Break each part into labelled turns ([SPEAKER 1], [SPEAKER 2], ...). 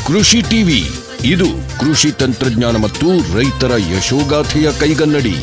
[SPEAKER 1] ಕೃಷಿ ಟಿವಿ ಇದು ಕೃಷಿ ತಂತ್ರಜ್ಞಾನ ಮತ್ತು ರೈತರ ಯಶೋಗಾಥೆಯ ಕೈಗನ್ನಡಿ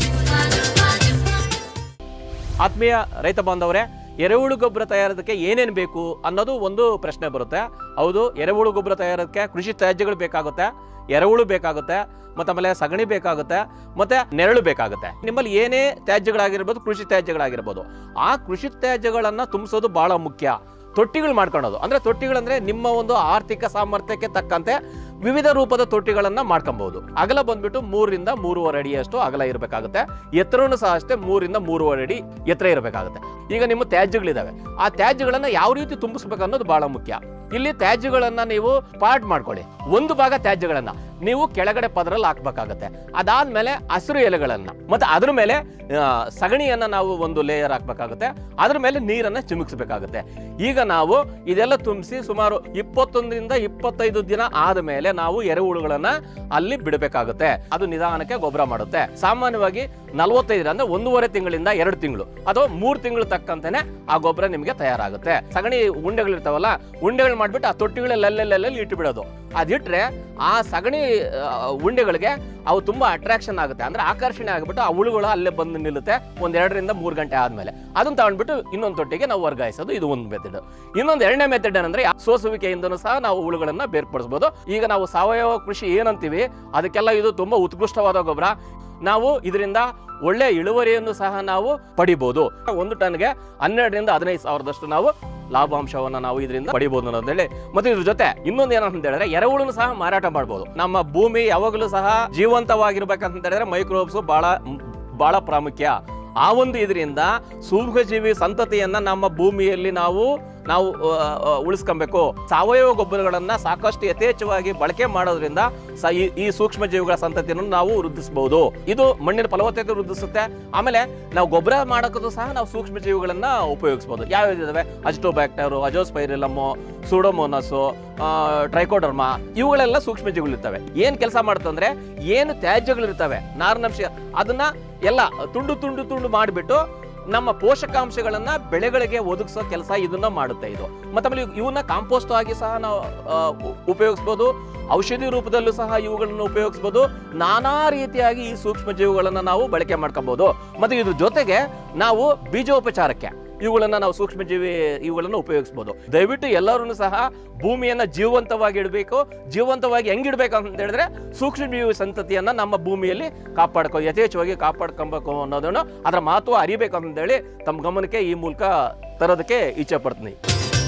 [SPEAKER 2] ಆತ್ಮೀಯ ರೈತ ಬಾಂಧವರೇ ಎರೆಹುಳು ಗೊಬ್ಬರ ತಯಾರೋದಕ್ಕೆ ಏನೇನು ಬೇಕು ಅನ್ನೋದು ಒಂದು ಪ್ರಶ್ನೆ ಬರುತ್ತೆ ಹೌದು ಎರೆಹುಳು ಗೊಬ್ಬರ ತಯಾರೋದಕ್ಕೆ ಕೃಷಿ ತ್ಯಾಜ್ಯಗಳು ಬೇಕಾಗುತ್ತೆ ಎರೆಹುಳು ಬೇಕಾಗುತ್ತೆ ಮತ್ತೆ ಆಮೇಲೆ ಸಗಣಿ ಬೇಕಾಗುತ್ತೆ ಮತ್ತೆ ನೆರಳು ಬೇಕಾಗುತ್ತೆ ನಿಮ್ಮಲ್ಲಿ ಏನೇ ತ್ಯಾಜ್ಯಗಳಾಗಿರ್ಬೋದು ಕೃಷಿ ತ್ಯಾಜ್ಯಗಳಾಗಿರ್ಬೋದು ಆ ಕೃಷಿ ತ್ಯಾಜ್ಯಗಳನ್ನು ತುಂಬಿಸೋದು ಬಹಳ ಮುಖ್ಯ ತೊಟ್ಟಿಗಳು ಮಾಡ್ಕೊಳ್ಳೋದು ಅಂದ್ರೆ ತೊಟ್ಟಿಗಳಂದ್ರೆ ನಿಮ್ಮ ಒಂದು ಆರ್ಥಿಕ ಸಾಮರ್ಥ್ಯಕ್ಕೆ ತಕ್ಕಂತೆ ವಿವಿಧ ರೂಪದ ತೊಟ್ಟಿಗಳನ್ನ ಮಾಡ್ಕೊಬಹುದು ಅಗಲ ಬಂದ್ಬಿಟ್ಟು ಮೂರರಿಂದ ಮೂರುವರೆ ಅಡಿಯಷ್ಟು ಅಗಲ ಇರಬೇಕಾಗುತ್ತೆ ಎತ್ತರನು ಸಹ ಅಷ್ಟೇ ಮೂರಿಂದ ಮೂರುವರೆ ಅಡಿ ಎತ್ತರ ಇರಬೇಕಾಗುತ್ತೆ ಈಗ ನಿಮ್ಮ ತ್ಯಾಜ್ಯಗಳಿದಾವೆ ಆ ತ್ಯಾಜ್ಯಗಳನ್ನ ಯಾವ ರೀತಿ ತುಂಬಿಸ್ಬೇಕು ಅನ್ನೋದು ಬಹಳ ಮುಖ್ಯ ಇಲ್ಲಿ ತ್ಯಾಜ್ಯಗಳನ್ನ ನೀವು ಪಾರ್ಟ್ ಮಾಡ್ಕೊಳ್ಳಿ ಒಂದು ಭಾಗ ತ್ಯಾಜ್ಯಗಳನ್ನ ನೀವು ಕೆಳಗಡೆ ಪದರಲ್ಲಿ ಹಾಕ್ಬೇಕಾಗತ್ತೆ ಅದಾದ್ಮೇಲೆ ಹಸಿರು ಎಲೆಗಳನ್ನ ಮತ್ತೆ ಅದ್ರ ಮೇಲೆ ಆ, ಸಗಣಿಯನ್ನ ನಾವು ಒಂದು ಲೇಯರ್ ಹಾಕ್ಬೇಕಾಗುತ್ತೆ ಅದ್ರ ಮೇಲೆ ನೀರನ್ನ ಚಿಮುಕಿಸ್ಬೇಕಾಗುತ್ತೆ ಈಗ ನಾವು ಇದೆಲ್ಲ ತುಂಬಿಸಿ ಸುಮಾರು ಇಪ್ಪತ್ತೊಂದರಿಂದ ಇಪ್ಪತ್ತೈದು ದಿನ ಆದ ಮೇಲೆ ನಾವು ಎರೆಹುಳುಗಳನ್ನ ಅಲ್ಲಿ ಬಿಡಬೇಕಾಗುತ್ತೆ ಅದು ನಿಧಾನಕ್ಕೆ ಗೊಬ್ಬರ ಮಾಡುತ್ತೆ ಸಾಮಾನ್ಯವಾಗಿ ನಲವತ್ತೈದು ಅಂದ್ರೆ ಒಂದೂವರೆ ತಿಂಗಳಿಂದ ಎರಡು ತಿಂಗಳು ಅಥವಾ ಮೂರು ತಿಂಗಳು ತಕ್ಕಂತೆನೆ ಆ ಗೊಬ್ಬರ ನಿಮಗೆ ತಯಾರಾಗುತ್ತೆ ಸಗಣಿ ಉಂಡೆಗಳಿರ್ತಾವಲ್ಲ ಉಂಡೆಗಳು ಮಾಡ್ಬಿಟ್ಟು ಆ ತೊಟ್ಟಿಗಳಲ್ಲೆಲ್ಲೆಲ್ಲೆಲ್ಲಿ ಇಟ್ಟು ಬಿಡೋದು ಅದಿಟ್ರೆ ಆ ಸಗಣಿ ಆ, ಉಂಡೆಗಳಿಗೆ ಅವು ತುಂಬಾ ಅಟ್ರಾಕ್ಷನ್ ಆಗುತ್ತೆ ಅಂದ್ರೆ ಆಕರ್ಷಣೆ ಆಗ್ಬಿಟ್ಟು ಆ ಹುಳುಗಳು ಅಲ್ಲೇ ಬಂದು ನಿಲ್ಲುತ್ತೆ ಒಂದ್ ಎರಡರಿಂದ ಮೂರು ಗಂಟೆ ಆದ್ಮೇಲೆ ಅದನ್ನ ತಗೊಂಡ್ಬಿಟ್ಟು ಇನ್ನೊಂದು ತೊಟ್ಟಿಗೆ ನಾವು ವರ್ಗಾಯಿಸೋದು ಇದು ಒಂದು ಮೆಥಡ್ ಇನ್ನೊಂದು ಎರಡನೇ ಮೆಥಡ್ ಏನಂದ್ರೆ ಆ ಸೋಸುವಿಕೆಯಿಂದನೂ ಸಹ ನಾವು ಹುಳುಗಳನ್ನ ಬೇರ್ಪಡಿಸಬಹುದು ಈಗ ನಾವು ಸಾವಯವ ಕೃಷಿ ಏನಂತೀವಿ ಅದಕ್ಕೆಲ್ಲ ಇದು ತುಂಬಾ ಉತ್ಕೃಷ್ಟವಾದ ಗೊಬ್ಬರ ನಾವು ಇದರಿಂದ ಒಳ್ಳೆ ಇಳುವರಿಯನ್ನು ಸಹ ನಾವು ಪಡಿಬಹುದು ಒಂದು ಟನ್ಗೆ ಹನ್ನೆರಡರಿಂದ ಹದಿನೈದು ಸಾವಿರದಷ್ಟು ನಾವು ಲಾಭಾಂಶವನ್ನ ನಾವು ಇದರಿಂದ ಪಡಿಬಹುದು ಅನ್ನೋದೇಳಿ ಮತ್ತೆ ಇದ್ರ ಜೊತೆ ಇನ್ನೊಂದು ಏನಂತ ಹೇಳಿದ್ರೆ ಎರೆಹುಳುನು ಸಹ ಮಾರಾಟ ಮಾಡಬಹುದು ನಮ್ಮ ಭೂಮಿ ಯಾವಾಗಲೂ ಸಹ ಜೀವಂತವಾಗಿರ್ಬೇಕಂತ ಹೇಳಿದ್ರೆ ಮೈಕ್ರೋಬ್ಸ್ ಬಹಳ ಬಹಳ ಪ್ರಾಮುಖ್ಯ ಆ ಒಂದು ಇದರಿಂದ ಸೂಕ್ಷ್ಮಜೀವಿ ಸಂತತಿಯನ್ನ ನಮ್ಮ ಭೂಮಿಯಲ್ಲಿ ನಾವು ನಾವು ಆ, ಆ, ಉಳಿಸ್ಕೊಬೇಕು ಸಾವಯವ ಗೊಬ್ಬರಗಳನ್ನ ಸಾಕಷ್ಟು ಯಥೇಚ್ಛವಾಗಿ ಬಳಕೆ ಮಾಡೋದ್ರಿಂದ ಸ- ಈ- ಈ ಸೂಕ್ಷ್ಮ ಜೀವಿಗಳ ಸಂತತಿಯನ್ನು ನಾವು ವೃದ್ಧಿಸಬಹುದು ಇದು ಮಣ್ಣಿನ ಫಲವತ್ತತೆ ವೃದ್ಧಿಸುತ್ತೆ ಆಮೇಲೆ ನಾವು ಗೊಬ್ಬರ ಮಾಡೋಕ್ಕೂ ಸಹ ನಾವು ಸೂಕ್ಷ್ಮ ಜೀವಿಗಳನ್ನ ಉಪಯೋಗಿಸಬಹುದು ಯಾವ ಇದಾವೆ ಅಜಿಟೋಬ್ಯಾಕ್ಟರ್ ಅಜೋಸ್ಪೈರಿಲಮ್ಮು ಸೂಡೋಮೋನಸು ಟ್ರೈಕೋಡರ್ಮಾ ಇವುಗಳೆಲ್ಲ ಸೂಕ್ಷ್ಮ ಜೀವಿಗಳು ಇರ್ತವೆ ಏನ್ ಕೆಲಸ ಮಾಡುತ್ತಂದ್ರೆ ಏನು ತ್ಯಾಜ್ಯಗಳಿರ್ತವೆ ನಾರಿನಂಶ ಅದನ್ನ ಎಲ್ಲ ತುಂಡು ತುಂಡು ತುಂಡು ಮಾಡಿಬಿಟ್ಟು ನಮ್ಮ ಪೋಷಕಾಂಶಗಳನ್ನ ಬೆಳೆಗಳಿಗೆ ಒದಗಿಸೋ ಕೆಲಸ ಇದನ್ನ ಮಾಡುತ್ತೆ ಇದು ಮತ್ತೆ ಆಮೇಲೆ ಇವನ್ನ ಕಾಂಪೋಸ್ಟ್ ಆಗಿ ಸಹ ನಾವು ಆ, ಉ- ಉಪಯೋಗಿಸ್ಬೋದು ಔಷಧಿ ರೂಪದಲ್ಲೂ ಸಹ ಇವುಗಳನ್ನು ಉಪಯೋಗಿಸ್ಬೋದು ನಾನಾ ರೀತಿಯಾಗಿ ಈ ಸೂಕ್ಷ್ಮ ಜೀವಿಗಳನ್ನ ನಾವು ಬಳಕೆ ಮಾಡ್ಕೊಬಹುದು ಮತ್ತೆ ಇದ್ರ ಜೊತೆಗೆ ನಾವು ಬೀಜೋಪಚಾರಕ್ಕೆ ಇವುಗಳನ್ನ ನಾವು ಸೂಕ್ಷ್ಮ ಜೀವಿ ಇವುಗಳನ್ನ ಉಪಯೋಗಿಸ್ಬೋದು ದಯವಿಟ್ಟು ಎಲ್ಲರೂ ಸಹ ಭೂಮಿಯನ್ನ ಜೀವಂತವಾಗಿ ಇಡಬೇಕು ಜೀವಂತವಾಗಿ ಹೆಂಗಿಡ್ಬೇಕು ಅಂತ ಹೇಳಿದ್ರೆ ಸೂಕ್ಷ್ಮ ಜೀವಿ ಸಂತತಿಯನ್ನ ನಮ್ಮ ಭೂಮಿಯಲ್ಲಿ ಕಾಪಾಡ್ಕೊ ಯಥೇಚ್ಛವಾಗಿ ಕಾಪಾಡ್ಕೊಬೇಕು ಅನ್ನೋದನ್ನು ಅದರ ಮಹತ್ವ ಅರಿಬೇಕು ಅಂತೇಳಿ ತಮ್ಮ ಗಮನಕ್ಕೆ ಈ ಮೂಲಕ ತರೋದಕ್ಕೆ ಇಚ್ಛೆ ಪಡ್ತೀನಿ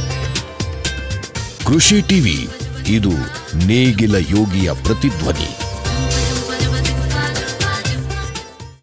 [SPEAKER 1] ಕೃಷಿ ಟಿವಿ ಇದು ನೇಗಿಲ ಯೋಗಿಯ ಪ್ರತಿಧ್ವನಿ